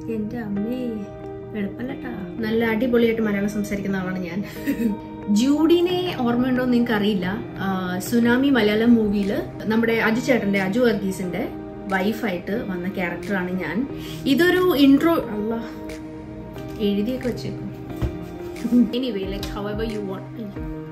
എന്റെ അമ്മേ എളുപ്പല്ലട്ടാ നല്ല അടിപൊളിയായിട്ട് മലയാളം സംസാരിക്കുന്ന ആളാണ് ഞാൻ ജൂഡിനെ ഓർമ്മയുണ്ടോ എന്ന് നിങ്ങൾക്ക് അറിയില്ല സുനാമി മലയാളം മൂവിയില് നമ്മുടെ അജു ചേട്ടന്റെ അജു വർഗീസിന്റെ വൈഫായിട്ട് വന്ന ക്യാരക്ടറാണ് ഞാൻ ഇതൊരു ഇൻട്രോ അല്ല എഴുതിയൊക്കെ വെച്ചേക്കും anyway like how ever you want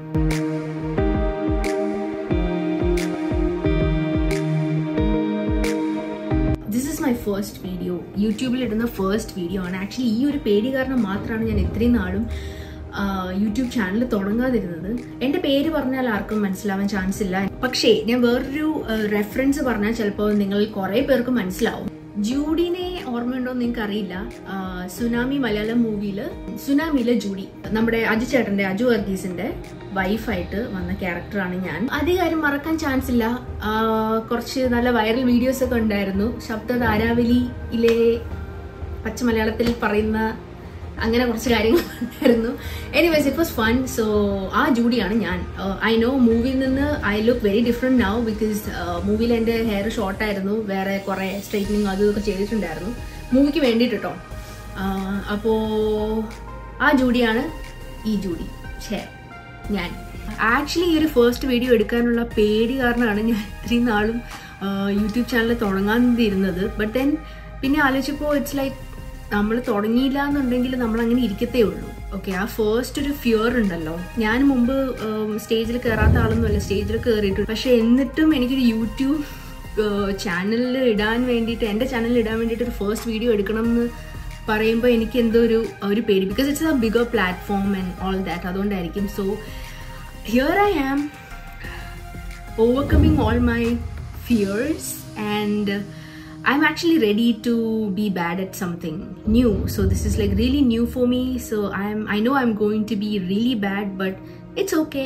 this is my first video യൂട്യൂബിൽ ഇടുന്ന ഫസ്റ്റ് വീഡിയോ ആണ് ആക്ച്വലി ഈ ഒരു പേടി കാരണം മാത്രമാണ് ഞാൻ ഇത്രയും നാളും യൂട്യൂബ് ചാനൽ തുടങ്ങാതിരുന്നത് എൻ്റെ പേര് പറഞ്ഞാൽ ആർക്കും മനസ്സിലാവാൻ ചാൻസ് ഇല്ല പക്ഷേ ഞാൻ വേറൊരു റെഫറൻസ് പറഞ്ഞാൽ ചിലപ്പോൾ നിങ്ങൾ കുറേ പേർക്ക് മനസ്സിലാവും ജൂഡിനെ ഓർമ്മയുണ്ടോ എന്ന് നിങ്ങൾക്ക് അറിയില്ല സുനാമി മലയാളം മൂവിയില് സുനാമിയിലെ ജൂഡി നമ്മുടെ അജു ചേട്ടന്റെ അജു വർഗീസിന്റെ വൈഫായിട്ട് വന്ന ക്യാരക്ടറാണ് ഞാൻ അധികാരം മറക്കാൻ ചാൻസ് ഇല്ല കുറച്ച് നല്ല വൈറൽ വീഡിയോസ് ഒക്കെ ഉണ്ടായിരുന്നു ശബ്ദ ധാരാവലിയിലെ പച്ച മലയാളത്തിൽ പറയുന്ന അങ്ങനെ കുറച്ച് കാര്യങ്ങൾ ഉണ്ടായിരുന്നു anyways it was fun so ആ ജൂഡിയാണ് ഞാൻ ഐ നോ മൂവിയിൽ നിന്ന് I look very different now because മൂവിയിൽ എൻ്റെ ഹെയർ ഷോർട്ടായിരുന്നു വേറെ കുറേ സ്ട്രൈറ്റനിങ് അതും ഇതൊക്കെ ചെയ്തിട്ടുണ്ടായിരുന്നു മൂവിക്ക് വേണ്ടിയിട്ട് കേട്ടോ അപ്പോൾ ആ ജൂഡിയാണ് ഈ ജൂഡി ഛേ ഞാൻ ആക്ച്വലി ഈ ഒരു ഫസ്റ്റ് വീഡിയോ എടുക്കാനുള്ള പേടി കാരണമാണ് ഞാൻ ഇത്രയും നാളും യൂട്യൂബ് ചാനൽ തുടങ്ങാതിരുന്നത് ബട്ട് ദെൻ പിന്നെ ആലോചിച്ചപ്പോൾ ഇറ്റ്സ് ലൈക്ക് നമ്മൾ തുടങ്ങിയില്ല എന്നുണ്ടെങ്കിൽ നമ്മൾ അങ്ങനെ ഇരിക്കത്തേ ഉള്ളൂ ഓക്കെ ആ ഫസ്റ്റ് ഒരു ഫിയർ ഉണ്ടല്ലോ ഞാൻ മുമ്പ് സ്റ്റേജിൽ കയറാത്ത ആളൊന്നുമല്ല സ്റ്റേജിൽ കയറിയിട്ടുണ്ട് പക്ഷെ എന്നിട്ടും എനിക്കൊരു യൂട്യൂബ് ചാനലിൽ ഇടാൻ വേണ്ടിയിട്ട് എൻ്റെ ചാനലിൽ ഇടാൻ വേണ്ടിയിട്ട് ഒരു ഫസ്റ്റ് വീഡിയോ എടുക്കണം എന്ന് പറയുമ്പോൾ എനിക്ക് എന്തോ ഒരു ഒരു പേടി because it's a bigger platform and all that അതുകൊണ്ടായിരിക്കും so here I am overcoming all my fears and I'm actually ready to be bad at something new. So this is like really new for me. So I'm I know I'm going to be really bad, but it's okay.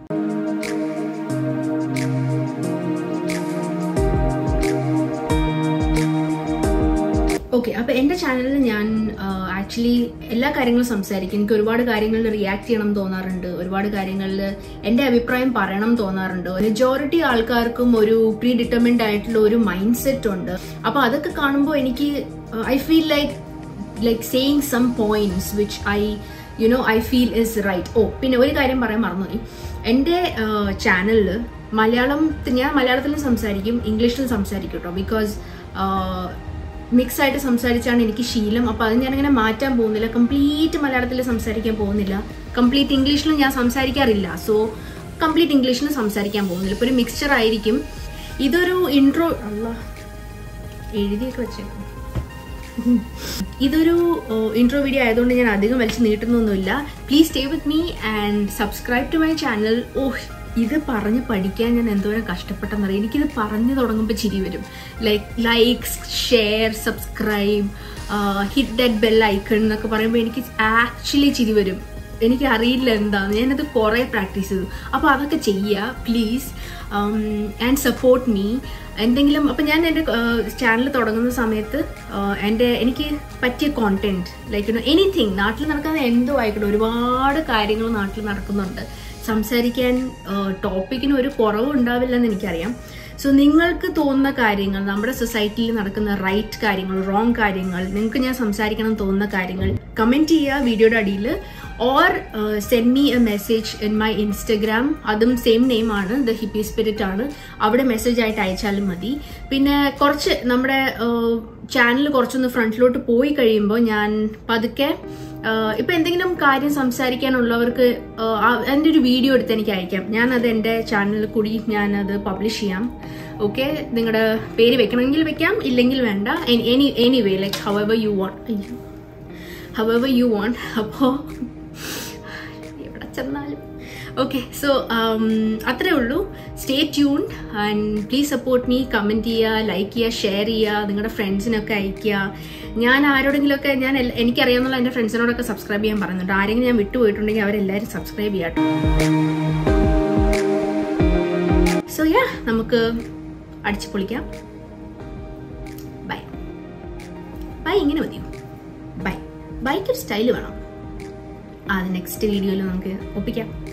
Okay അപ്പോൾ എൻ്റെ ചാനലിൽ ഞാൻ actually എല്ലാ കാര്യങ്ങളും സംസാരിക്കും എനിക്ക് ഒരുപാട് കാര്യങ്ങളിൽ റിയാക്ട് ചെയ്യണം തോന്നാറുണ്ട് ഒരുപാട് കാര്യങ്ങളിൽ എൻ്റെ അഭിപ്രായം പറയണം തോന്നാറുണ്ട് മെജോറിറ്റി ആൾക്കാർക്കും ഒരു പ്രീ ഡിറ്റർമിൻഡ് ആയിട്ടുള്ള ഒരു മൈൻഡ് സെറ്റ് ഉണ്ട് അപ്പോൾ അതൊക്കെ കാണുമ്പോൾ എനിക്ക് I feel like like saying some points which I you know I feel is right ഓ പിന്നെ ഒരു കാര്യം പറയാൻ മറന്നുപോയി എൻ്റെ ചാനലിൽ മലയാളം ഞാൻ മലയാളത്തിലും സംസാരിക്കും ഇംഗ്ലീഷിലും സംസാരിക്കും കേട്ടോ ബിക്കോസ് മിക്സ് ആയിട്ട് സംസാരിച്ചാണ് എനിക്ക് ശീലം അപ്പോൾ അത് ഞാനങ്ങനെ മാറ്റാൻ പോകുന്നില്ല കംപ്ലീറ്റ് മലയാളത്തിൽ സംസാരിക്കാൻ പോകുന്നില്ല കംപ്ലീറ്റ് ഇംഗ്ലീഷിലും ഞാൻ സംസാരിക്കാറില്ല സോ കംപ്ലീറ്റ് ഇംഗ്ലീഷിലും സംസാരിക്കാൻ പോകുന്നില്ല ഇപ്പോൾ ഒരു മിക്സ്ചർ ആയിരിക്കും ഇതൊരു ഇൻട്രോ അല്ല എഴുതിയൊക്കെ വെച്ചേക്കും ഇതൊരു ഇൻട്രോ വീഡിയോ ആയതുകൊണ്ട് ഞാൻ അധികം വലിച്ചു നീട്ടുന്നൊന്നുമില്ല please stay with me and subscribe to my channel ഓഹ് ഇത് പറഞ്ഞ് പഠിക്കാൻ ഞാൻ എന്തോരം കഷ്ടപ്പെട്ടെന്നറിയാം എനിക്കിത് പറഞ്ഞു തുടങ്ങുമ്പോൾ ചിരി വരും like likes share subscribe hit that bell icon എന്നൊക്കെ പറയുമ്പോൾ എനിക്ക് ആക്ച്വലി ചിരി വരും എനിക്ക് അറിയില്ല എന്താണ് ഞാനത് കുറേ പ്രാക്ടീസ് ചെയ്തു അപ്പോൾ അതൊക്കെ ചെയ്യുക പ്ലീസ് ആൻഡ് സപ്പോർട്ട് മീ എന്തെങ്കിലും അപ്പം ഞാൻ എൻ്റെ ചാനൽ തുടങ്ങുന്ന സമയത്ത് എൻ്റെ എനിക്ക് പറ്റിയ കോണ്ടന്റ് ലൈക്ക് എനിത്തിങ് നാട്ടിൽ നടക്കുന്ന എന്തോ ആയിക്കോട്ടെ ഒരുപാട് കാര്യങ്ങൾ നാട്ടിൽ നടക്കുന്നുണ്ട് സംസാരിക്കാൻ ടോപ്പിക്കിന് ഒരു കുറവും ഉണ്ടാവില്ലെന്ന് എനിക്കറിയാം സോ നിങ്ങൾക്ക് തോന്നുന്ന കാര്യങ്ങൾ നമ്മുടെ സൊസൈറ്റിയിൽ നടക്കുന്ന റൈറ്റ് കാര്യങ്ങൾ റോങ് കാര്യങ്ങൾ നിങ്ങൾക്ക് ഞാൻ സംസാരിക്കണം തോന്നുന്ന കാര്യങ്ങൾ കമൻറ്റ് ചെയ്യുക വീഡിയോയുടെ അടിയിൽ or send me a message in my Instagram അതും സെയിം നെയിം ആണ് ദ ഹിപ്പി സ്പിരിറ്റ് ആണ് അവിടെ മെസ്സേജ് ആയിട്ട് അയച്ചാലും മതി പിന്നെ കുറച്ച് നമ്മുടെ ചാനൽ കുറച്ചൊന്ന് ഫ്രണ്ടിലോട്ട് പോയി കഴിയുമ്പോൾ ഞാൻ പതുക്കെ ഇപ്പൊ എന്തെങ്കിലും കാര്യം സംസാരിക്കാനുള്ളവർക്ക് എൻ്റെ ഒരു വീഡിയോ എടുത്ത് എനിക്ക് അയക്കാം ഞാനത് എൻ്റെ ചാനലിൽ കൂടി ഞാനത് പബ്ലിഷ് ചെയ്യാം ഓക്കെ നിങ്ങളുടെ പേര് വെക്കണമെങ്കിൽ വെക്കാം ഇല്ലെങ്കിൽ വേണ്ട any anyway like how ever you want how ever you want അപ്പോൾ എവിടെ ചെന്നാലും ഓക്കെ സോ അത്രേ ഉള്ളൂ stay tune and please support me comment ചെയ്യുക ലൈക്ക് ചെയ്യുക ഷെയർ ചെയ്യുക നിങ്ങളുടെ ഫ്രണ്ട്സിനൊക്കെ അയയ്ക്കുക ഞാൻ ആരോടെങ്കിലുമൊക്കെ ഞാൻ എനിക്കറിയാവുന്ന എൻ്റെ ഫ്രണ്ട്സിനോടൊക്കെ സബ്സ്ക്രൈബ് ചെയ്യാൻ പറയുന്നുണ്ട് ആരെങ്കിലും ഞാൻ വിട്ടുപോയിട്ടുണ്ടെങ്കിൽ അവരെല്ലാവരും സബ്സ്ക്രൈബ് ചെയ്യാട്ടോ സോ യാ നമുക്ക് അടിച്ചു പൊളിക്കാം ബൈ ബൈ ഇങ്ങനെ മതിയോ ബൈ ബൈക്ക് ഒരു സ്റ്റൈൽ വേണം അത് നെക്സ്റ്റ് വീഡിയോയിൽ നമുക്ക് ഒപ്പിക്കാം